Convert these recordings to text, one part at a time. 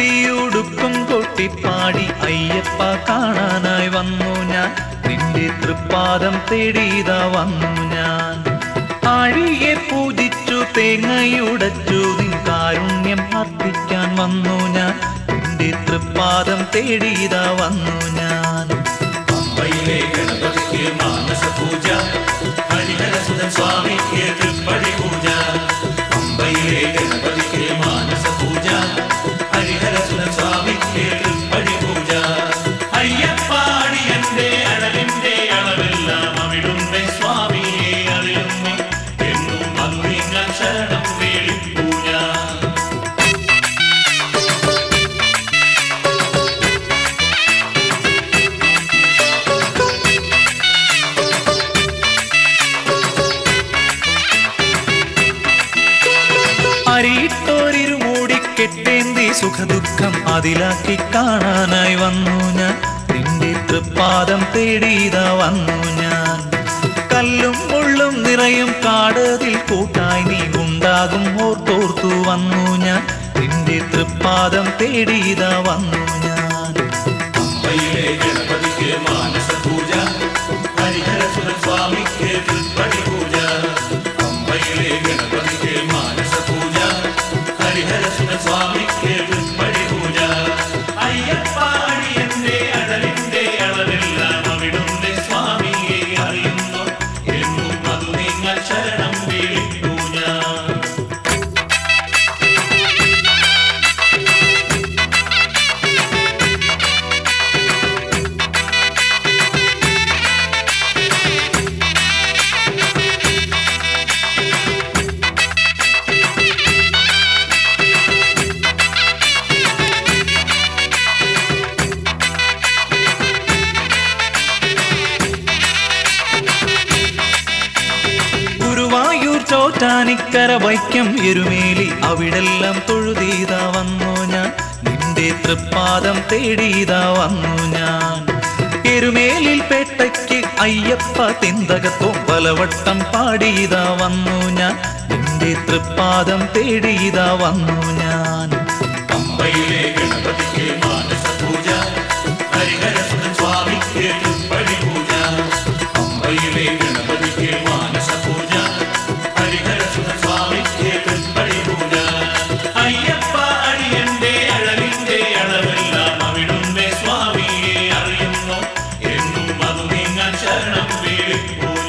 കെട്ടിയുടുക്കും കൊട്ടിപ്പാടി അയ്യപ്പ കാണാനായി വന്നു ഞാൻ നിന്റെ തൃപ്പാദം തേടിയതാ വന്നു ഞാൻ ആഴിയെ പൂജിച്ചു തേങ്ങയുടച്ചു നിൻ കാരുണ്യം അർപ്പിക്കാൻ വന്നു ഞാൻ നിന്റെ തൃപ്പാദം തേടിയതാ വന്നു ഞാൻ പമ്പയിലെ ഗണപതിക്ക് മാനസ പൂജ ഹരിഹരസുതൻ സ്വാമിക്ക് തൃപ്പടി പൂജ പമ്പയിലെ ഗണപതിക്ക് മാനസ പൂജ ഹരിഹരസുതൻ സ്വാമിക്ക് തൃപ്പടി പൂജ അയ്യപ്പാടി എന്റെ അളവിന്റെ അളവെല്ലാം അവിടുത്തെ സ്വാമിയെ അറിയുന്നു എന്നും അത് നിങ്ങൾ ശരണം വേളിപ്പൂജ അരിയിട്ടോരിരുമൂടി കെട്ടേന്തി സുഖദുഃഖം അതിലാക്കി കാണാനായി വന്നു ഞാൻ നിന്റെ തൃപ്പാദം തേടിയതാ വന്നു ഞാൻ കല്ലും മുള്ളും നിറയും കാടതിൽ കൂട്ടായി നീ ഉണ്ടാകും ഓർത്തോർത്തു വന്നു ഞാൻ നിന്റെ തൃപ്പാദം തേടിയതാ വന്നു ഞാൻ പമ്പയിലെ ഗണപതിക്ക് മാനസ പൂജ ഹരിഹരസുരൻ സ്വാമിക്ക് തൃപ്പടി പൂജ പമ്പയിലെ ഗണപതിക്ക് മാനസ പൂജ ഹരിഹരസുരൻ സ്വാമിക്ക് തൃപ്പടി പൂജ അയ്യപ്പാടി എന്റെ അടലിന്റെ അളവെല്ലാം അവിടുത്തെ സ്വാമിയെ അറിയുന്നു എന്നും അത് നിങ്ങൾ ശരണം വിളിപ്പൂജ ഗുരുവായൂർ ചോറ്റാനിക്കര വൈക്കം എരുമേലി അവിടെല്ലാം തൊഴുതീതാ വന്നു ഞാൻ നിന്റെ തൃപ്പാദം തേടിയതാ വന്നു ഞാൻ എരുമേലിൽ പേട്ടയ്ക്ക് അയ്യപ്പ തിന്തകത്തോ പലവട്ടം പാടിയതാ വന്നു ഞാൻ നിന്റെ തൃപ്പാദം തേടിയതാ വന്നു ഞാൻ പമ്പയിലെ ഗണപതിക്ക് മാനസ പൂജ ഹരിഹരസുതൻ സ്വാമിക്ക് തൃപ്പടി പൂജ പമ്പയിലെ ഗണപതിക്ക് മാനസ പൂജ ഹരിഹരസുതൻ സ്വാമിക്ക് തൃപ്പടി പൂജ അയ്യപ്പ അടിയന്റെ അഴലിന്റെ അളവെല്ലാം അവിടുത്തെ സ്വാമിയെ അറിയുന്നു എന്നും അത് നിങ്ങൾ ശരണം വിളിപ്പൂജ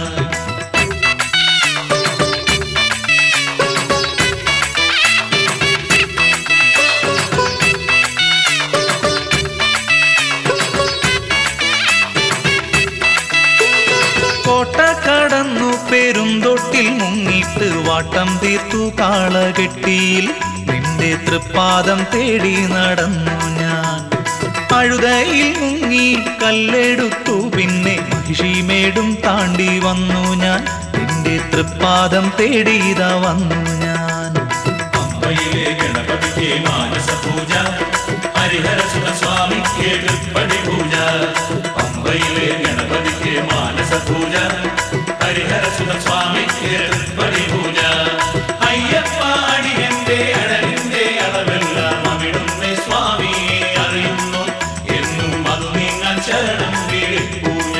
കോട്ട കടന്നു പെരുന്തൊട്ടിൽ മുങ്ങിട്ട് വാട്ടം തീർത്തു കാളകെട്ടിയിൽ നിന്റെ തൃപ്പാദം തേടി നടന്നു ഞാൻ അഴുതയിൽ മുങ്ങി കല്ലെടുത്തു പിന്നെ മഹിഷിമേടും താണ്ടി വന്നു ഞാൻ നിന്റെ തൃപ്പാദം തേടിയതാ വന്നു ഞാൻ പമ്പയിലെ ഗണപതിക്ക് മാനസ പൂജ ഹരിഹരസുര സ്വാമിക്ക് തൃപ്പടി പൂജ പമ്പയിലെ ഗണപതിക്ക് മാനസ പൂജ ഹരിഹരസുര സ്വാമിക്ക് തൃപ്പടി പൂജ അയ്യപ്പ അടിയന്റെ അടലിന്റെ അളവെല്ലാം അവിടുത്തെ സ്വാമിയെ അറിയുന്നു എന്നും അത് നിങ്ങൾ ശരണം വിളിപ്പൂഞ്ഞ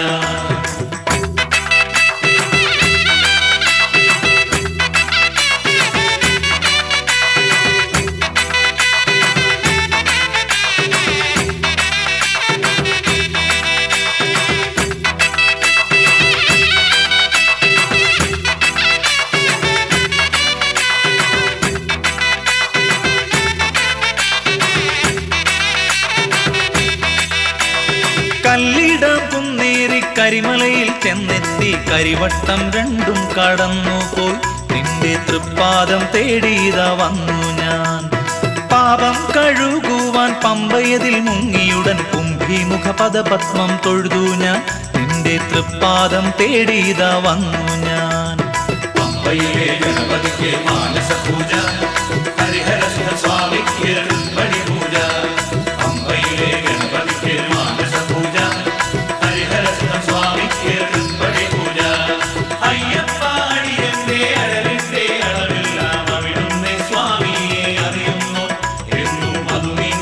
കല്ലിടം കുന്നേറി കരിമലയിൽ ചെന്നെത്തി കരിവട്ടം രണ്ടും കടന്നു പോയി നിന്റെ തൃപ്പാദം തേടിയതാ വന്നു ഞാൻ പാപം കഴുകുവാൻ പമ്പയതിൽ മുങ്ങിയുടൻ കുംഭിമുഖ പദപത്മം തൊഴുതു ഞാൻ നിന്റെ തൃപ്പാദം തേടിയതാ വന്നു ഞാൻ പമ്പയിലെ ഗണപതിക്ക് മാനസ പൂജ ഹരിഹരസുര സ്വാമിക്ക് തൃപ്പടി പൂജ പമ്പയിലെ ഗണപതിക്ക് മാനസ പൂജ ഹരിഹരസുര സ്വാമിക്ക് തൃപ്പടി പൂജ അയ്യപ്പ അടിയന്റെ അഴലിന്റെ അളവെല്ലാം അവിടുത്തെ സ്വാമിയെ അറിയുന്നു എന്നും അത് നീ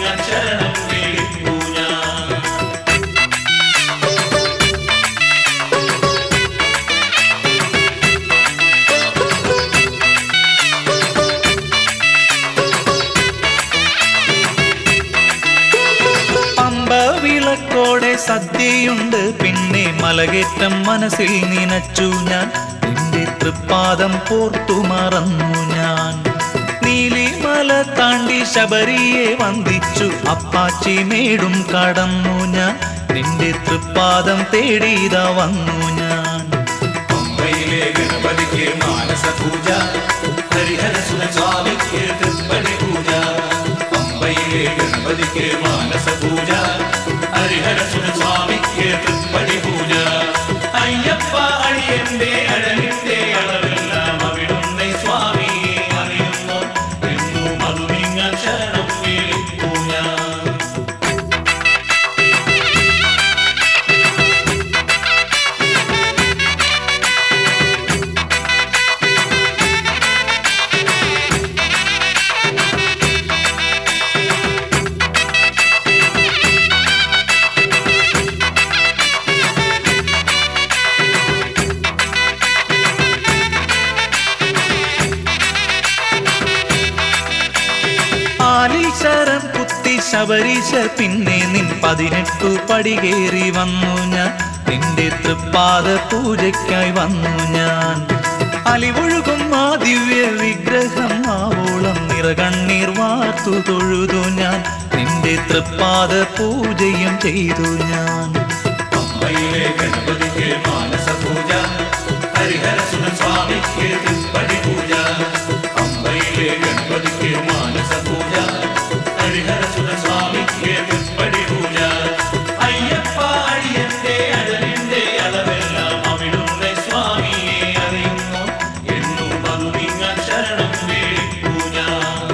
സദ്യയുണ്ട് പിന്നെ മലകേറ്റം മനസ്സിൽ നനച്ചു ഞാൻ നിന്റെ തൃപ്പാദം പോർത്തു മറന്നു ഞാൻ നീലിമല താണ്ടി ശബരിയെ വന്ദിച്ചു അപ്പാച്ചി മേടും കടന്നു ഞാൻ നിന്റെ തൃപ്പാദം തേടിയതാ വന്നു ഞാൻ പമ്പയിലെ ഗണപതിക്ക് മാനസ പൂജ ഹരിഹരസുര സ്വാമിക്ക് തൃപ്പടി പൂജ പമ്പയിലെ ഗണപതിക്ക് മാനസ പൂജ ഹരിഹരസുര സ്വാമിക്ക് തൃപ്പടി പൂജ അയ്യപ്പ അടിയന്റെ അഴകിന്റെ അളവെല്ലാം അവിടുന്ന് സ്വാമിയെ അറിയുന്നു എന്നും അതു നിങ്ങൾ ശരണം വിളിപ്പൂ ഞാൻ ആലീശരം കുത്തി ശബരീശ പിന്നെ നിൻ പതിനെട്ടു പടികേറി വന്നു ഞാൻ നിന്റെ തൃപ്പാദ പൂജയ്ക്കായി വന്നു ഞാൻ അലിവൊഴുകും ആ ദിവ്യ വിഗ്രഹം ആവോളം നിറകണ്ണീർ വാർത്തു തൊഴുതു ഞാൻ നിന്റെ തൃപ്പാദ പൂജയും ചെയ്തു ഞാൻ പമ്പയിലെ ഗണപതിക്ക് മാനസ പൂജ ഹരിഹരസുര സ്വാമിക്ക് തൃപ്പടി പൂജ പമ്പയിലെ ഗണപതിക്ക് മാനസ പൂജ ഹരിഹരസുര സ്വാമിക്ക് തൃപ്പടി പൂജ അയ്യപ്പ അടിയന്റെ അഴലിന്റെ അളവെല്ലാം അവിടുന്ന് സ്വാമിയെ അറിയുന്നു എന്നും അതു നിങ്ങൾ ശരണം വിളിപ്പൂ ഞാൻ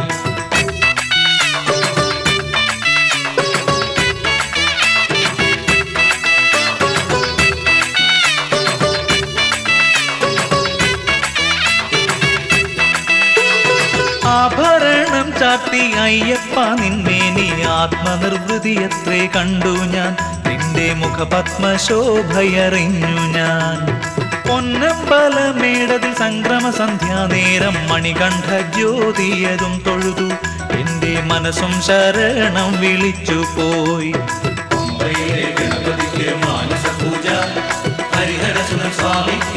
ആഭരണം ചാത്തി അയ്യപ്പ നിന്നെ നീ ആത്മനിർവൃതിയത്രേ കണ്ടു ഞാൻ നിന്റെ മുഖപത്മശോഭയറിഞ്ഞു ഞാൻ പൊന്നമ്പലമേടതിൽ സംക്രമ സന്ധ്യാനേരം മണികണ്ഠ ജ്യോതിയതും തൊഴുതു എന്റെ മനസ്സും ശരണം വിളിച്ചു പോയി പമ്പയിലെ ഗണപതിക്ക് മാനസ പൂജ ഹരിഹരസുര സ്വാമിക്ക്